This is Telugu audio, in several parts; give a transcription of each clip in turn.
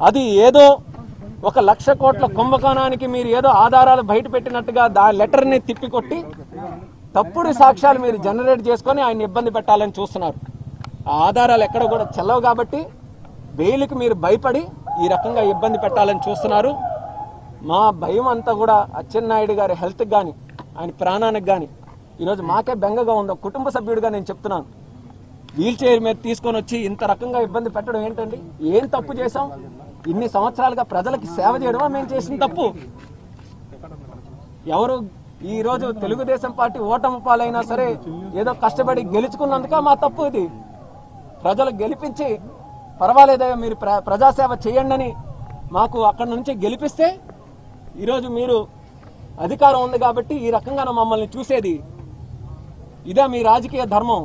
అది ఏదో ఒక లక్ష కోట్ల కుంభకోణానికి మీరు ఏదో ఆధారాలు బయట పెట్టినట్టుగా దా లెటర్ని తిప్పికొట్టి తప్పుడు సాక్ష్యాలు మీరు జనరేట్ చేసుకొని ఆయన ఇబ్బంది పెట్టాలని చూస్తున్నారు ఆ ఆధారాలు ఎక్కడ కూడా చెల్లవు కాబట్టి బెయిల్కి మీరు భయపడి ఈ రకంగా ఇబ్బంది పెట్టాలని చూస్తున్నారు మా భయం అంతా కూడా అచ్చెన్నాయుడు గారి హెల్త్కి కానీ ఆయన ప్రాణానికి కానీ ఈరోజు మాకే బెంగగా ఉందో కుటుంబ సభ్యుడిగా నేను చెప్తున్నాను వీల్ చైర్ మీద తీసుకొని వచ్చి ఇంత రకంగా ఇబ్బంది పెట్టడం ఏంటండి ఏం తప్పు చేశాం ఇన్ని సంవత్సరాలుగా ప్రజలకి సేవ చేయడమా మేము చేసిన తప్పు ఎవరు ఈ రోజు తెలుగుదేశం పార్టీ ఓటమి పాలైనా సరే ఏదో కష్టపడి గెలుచుకున్నందుక మా తప్పు ఇది ప్రజలు గెలిపించి పర్వాలేదయ్యా మీరు ప్ర ప్రజాసేవ చేయండి అని మాకు అక్కడ నుంచి గెలిపిస్తే ఈరోజు మీరు అధికారం ఉంది కాబట్టి ఈ రకంగా మమ్మల్ని చూసేది ఇదే మీ రాజకీయ ధర్మం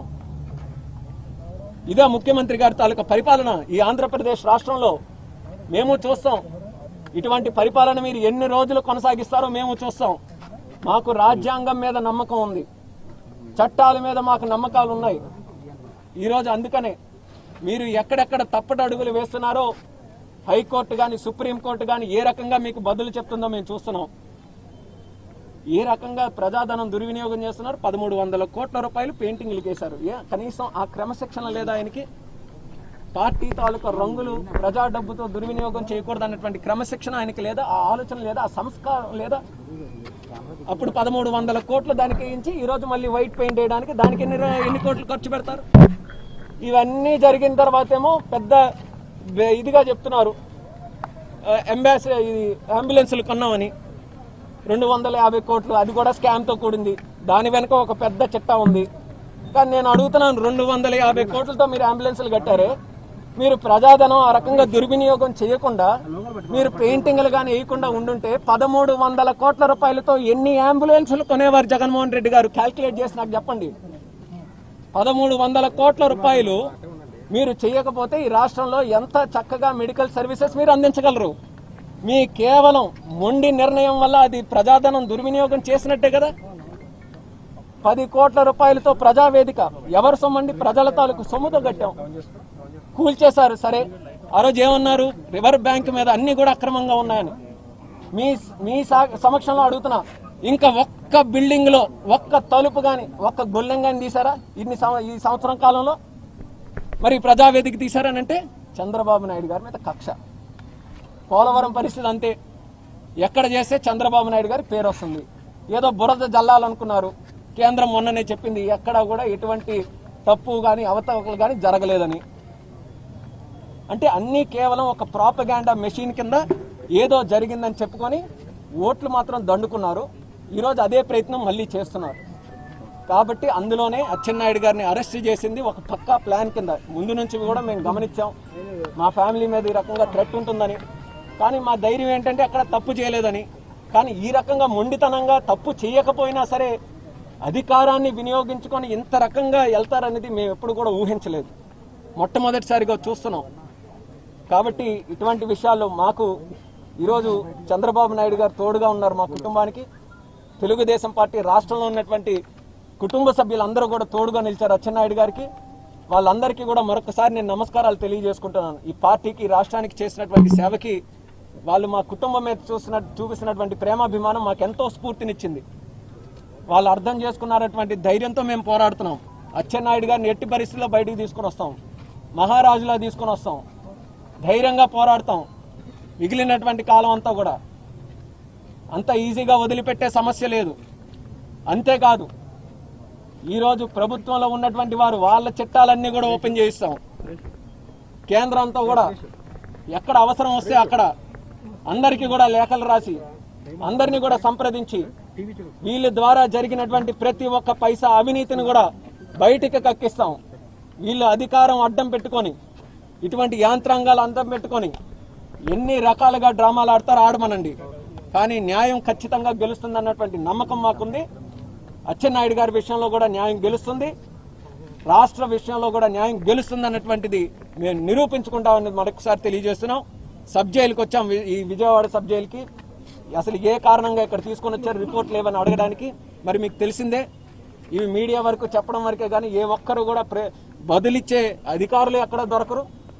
ఇదే ముఖ్యమంత్రి గారి తాలూకా పరిపాలన ఈ ఆంధ్రప్రదేశ్ రాష్ట్రంలో మేము చూస్తాం ఇటువంటి పరిపాలన మీరు ఎన్ని రోజులు కొనసాగిస్తారో మేము చూస్తాం మాకు రాజ్యాంగం మీద నమ్మకం ఉంది చట్టాల మీద మాకు నమ్మకాలు ఉన్నాయి ఈరోజు అందుకనే మీరు ఎక్కడెక్కడ తప్పటి అడుగులు వేస్తున్నారో హైకోర్టు కానీ సుప్రీంకోర్టు కానీ ఏ రకంగా మీకు బదులు చెప్తుందో మేము చూస్తున్నాం ఏ రకంగా ప్రజాధనం దుర్వినియోగం చేస్తున్నారు పదమూడు వందల కోట్ల రూపాయలు పెయింటింగ్లు వేశారు ఏ కనీసం ఆ క్రమశిక్షణ లేదా ఆయనకి పార్టీ తాలూకా రంగులు ప్రజా డబ్బుతో దుర్వినియోగం చేయకూడదు అన్నటువంటి క్రమశిక్షణ ఆయనకి లేదా ఆ ఆలోచన లేదా ఆ సంస్కారం లేదా అప్పుడు పదమూడు వందల కోట్లు దానికి వేయించి ఈ రోజు మళ్ళీ వైట్ పెయింట్ వేయడానికి దానికి ఎన్ని ర- ఎన్ని కోట్లు ఖర్చు పెడతారు ఇవన్నీ జరిగిన తర్వాత ఏమో పెద్ద బె- ఇదిగా చెప్తున్నారు అంబాసి ఇది అంబులెన్సులు కొన్నామని రెండు వందల యాభై కోట్లు అది కూడా స్కామ్తో కూడింది దాని వెనుక ఒక పెద్ద చిట్టా ఉంది కానీ నేను అడుగుతున్నాను రెండు వందల యాభై కోట్లతో మీరు అంబులెన్సులు కట్టారే మీరు ప్రజాధనం ఆ రకంగా దుర్వినియోగం చేయకుండా మీరు పెయింటింగ్లు కానీ వేయకుండా ఉండుంటే పదమూడు వందల కోట్ల రూపాయలతో ఎన్ని అంబులెన్సులు కొనేవారు జగన్మోహన్ రెడ్డి గారు క్యాల్కులేట్ చేసి నాకు చెప్పండి పదమూడు వందల కోట్ల రూపాయలు మీరు చేయకపోతే ఈ రాష్ట్రంలో ఎంత చక్కగా మెడికల్ సర్వీసెస్ మీరు అందించగలరు మీ కేవలం మొండి నిర్ణయం వల్ల అది ప్రజాధనం దుర్వినియోగం చేసినట్టే కదా పది కోట్ల రూపాయలతో ప్రజావేదిక ఎవరు సొమ్మండి ప్రజల తాలూకు సొమ్ముతో కట్టాం కూల్చేశారు సరే ఆ రోజు ఏమన్నారు రివర్ బ్యాంక్ మీద అన్ని కూడా అక్రమంగా ఉన్నాయని మీ మీ సా- సమక్షంలో అడుగుతున్నా ఇంకా ఒక్క బిల్డింగ్ లో ఒక్క తలుపు గాని ఒక్క గొల్లెం గాని తీసారా ఇన్ని సంవ- ఈ సంవత్సరం కాలంలో మరి ప్రజావేదిక తీశారనంటే చంద్రబాబు నాయుడు గారి మీద కక్ష పోలవరం పరిస్థితి అంతే ఎక్కడ చేస్తే చంద్రబాబు నాయుడు గారి పేరు వస్తుంది ఏదో బురద జల్లాలనుకున్నారు కేంద్రం మొన్ననే చెప్పింది ఎక్కడా కూడా ఎటువంటి తప్పు కానీ అవతవకలు కానీ జరగలేదని అంటే అన్నీ కేవలం ఒక ప్రాపగాండా మెషిన్ కింద ఏదో జరిగిందని చెప్పుకొని ఓట్లు మాత్రం దండుకున్నారు ఈరోజు అదే ప్రయత్నం మళ్ళీ చేస్తున్నారు కాబట్టి అందులోనే అచ్చెన్నాయుడు గారిని అరెస్ట్ చేసింది ఒక పక్కా ప్లాన్ కింద ముందు నుంచి కూడా మేము గమనించాం మా ఫ్యామిలీ మీద ఈ రకంగా థ్రెట్ ఉంటుందని కానీ మా ధైర్యం ఏంటంటే అక్కడ తప్పు చేయలేదని కానీ ఈ రకంగా మొండితనంగా తప్పు చేయకపోయినా సరే అధికారాన్ని వినియోగించుకొని ఇంత రకంగా వెళ్తారనేది మేము ఎప్పుడు కూడా ఊహించలేదు మొట్టమొదటిసారిగా చూస్తున్నాం కాబట్టి ఇటువంటి విషయాల్లో మాకు ఈరోజు చంద్రబాబు నాయుడు గారు తోడుగా ఉన్నారు మా కుటుంబానికి తెలుగుదేశం పార్టీ రాష్ట్రంలో ఉన్నటువంటి కుటుంబ సభ్యులందరూ కూడా తోడుగా నిలిచారు అచ్చెన్నాయుడు గారికి వాళ్ళందరికీ కూడా మరొకసారి నేను నమస్కారాలు తెలియజేసుకుంటున్నాను ఈ పార్టీకి ఈ రాష్ట్రానికి చేసినటువంటి సేవకి వాళ్ళు మా కుటుంబం మీద చూసిన చూపిస్తున్నటువంటి ప్రేమాభిమానం మాకు ఎంతో స్ఫూర్తినిచ్చింది వాళ్ళు అర్థం చేసుకున్నటువంటి ధైర్యంతో మేము పోరాడుతున్నాం అచ్చెన్నాయుడు గారిని ఎట్టి పరిస్థితుల్లో బయటికి తీసుకొని వస్తాం మహారాజులా తీసుకొని వస్తాం ధైర్యంగా పోరాడతాం మిగిలినటువంటి కాలం అంతా కూడా అంత ఈజీగా వదిలిపెట్టే సమస్య లేదు అంతేకాదు ఈరోజు ప్రభుత్వంలో ఉన్నటువంటి వారు వాళ్ళ చట్టాలన్నీ కూడా ఓపెన్ చేయిస్తాం కేంద్రంతో కూడా ఎక్కడ అవసరం వస్తే అక్కడ అందరికీ కూడా లేఖలు రాసి అందరినీ కూడా సంప్రదించి వీళ్ళ ద్వారా జరిగినటువంటి ప్రతి ఒక్క పైసా అవినీతిని కూడా బయటికి కక్కిస్తాం వీళ్ళు అధికారం అడ్డం పెట్టుకొని ఇటువంటి యాంత్రాంగాలు అడ్డం పెట్టుకొని ఎన్ని రకాలుగా డ్రామాలు ఆడతారో ఆడమనండి కానీ న్యాయం ఖచ్చితంగా గెలుస్తుంది అన్నటువంటి నమ్మకం మాకుంది అచ్చెన్నాయుడు గారి విషయంలో కూడా న్యాయం గెలుస్తుంది రాష్ట్ర విషయంలో కూడా న్యాయం గెలుస్తుంది అన్నటువంటిది మేము నిరూపించుకుంటామని మరొకసారి తెలియజేస్తున్నాం సబ్ జైలుకి వచ్చాం వి- ఈ విజయవాడ సబ్ జైలుకి అసలు ఏ కారణంగా ఇక్కడ తీసుకొని వచ్చారు రిపోర్ట్ లేవని అడగడానికి మరి మీకు తెలిసిందే ఇవి మీడియా వరకు చెప్పడం వరకే కానీ ఏ ఒక్కరు కూడా ప్రే బదులిచ్చే అధికారులు ఎక్కడ దొరకరు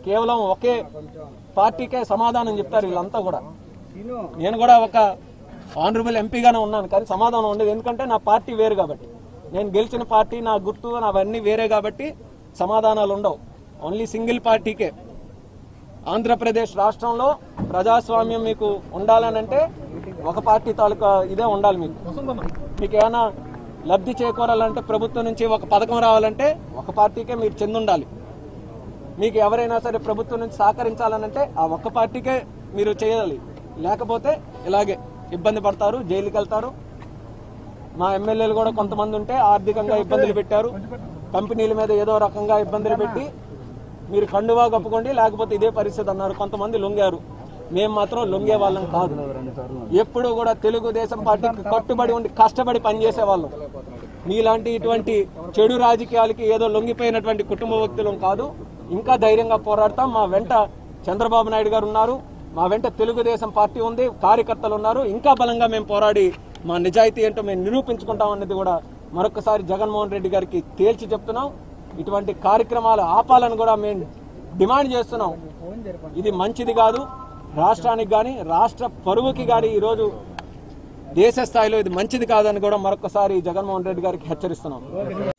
కేవలం ఒకే పార్టీకే సమాధానం చెప్తారు వీళ్ళంతా కూడా నేను కూడా ఒక ఆనరబుల్ ఎంపీగానే ఉన్నాను కానీ సమాధానం ఉండదు ఎందుకంటే నా పార్టీ వేరు కాబట్టి నేను గెలిచిన పార్టీ నా గుర్తు అవన్నీ వేరే కాబట్టి సమాధానాలు ఉండవు ఓన్లీ సింగిల్ పార్టీకే ఆంధ్రప్రదేశ్ రాష్ట్రంలో ప్రజాస్వామ్యం మీకు ఉండాలనంటే ఒక పార్టీ తాలూకా ఇదే ఉండాలి మీకు మీకు ఏమైనా లబ్ధి చేకూరాలంటే ప్రభుత్వం నుంచి ఒక పథకం రావాలంటే ఒక పార్టీకే మీరు చెంది ఉండాలి మీకు ఎవరైనా సరే ప్రభుత్వం నుంచి సహకరించాలనంటే ఆ ఒక్క పార్టీకే మీరు చేయాలి లేకపోతే ఇలాగే ఇబ్బంది పడతారు జైలుకి వెళ్తారు మా ఎమ్మెల్యేలు కూడా కొంతమంది ఉంటే ఆర్థికంగా ఇబ్బందులు పెట్టారు కంపెనీల మీద ఏదో రకంగా ఇబ్బందులు పెట్టి మీరు కండువా కప్పుకోండి లేకపోతే ఇదే పరిస్థితి అన్నారు కొంతమంది లొంగారు మేము మాత్రం లొంగే వాళ్ళం కాదు ఎప్పుడు కూడా తెలుగుదేశం పార్టీకి కట్టుబడి ఉండి కష్టపడి పనిచేసే వాళ్ళం మీలాంటి ఇటువంటి చెడు రాజకీయాలకి ఏదో లొంగిపోయినటువంటి కుటుంబ వ్యక్తులం కాదు ఇంకా ధైర్యంగా పోరాడతాం మా వెంట చంద్రబాబు నాయుడు గారు ఉన్నారు మా వెంట తెలుగుదేశం పార్టీ ఉంది కార్యకర్తలు ఉన్నారు ఇంకా బలంగా మేము పోరాడి మా నిజాయితీ ఏంటో మేము నిరూపించుకుంటాం అనేది కూడా మరొకసారి జగన్మోహన్ రెడ్డి గారికి తేల్చి చెప్తున్నాం ఇటువంటి కార్యక్రమాలు ఆపాలని కూడా మేము డిమాండ్ చేస్తున్నాం ఇది మంచిది కాదు రాష్ట్రానికి కానీ రాష్ట్ర పరువుకి కానీ ఈరోజు దేశ స్థాయిలో ఇది మంచిది కాదని కూడా మరొకసారి జగన్మోహన్ రెడ్డి గారికి హెచ్చరిస్తున్నాం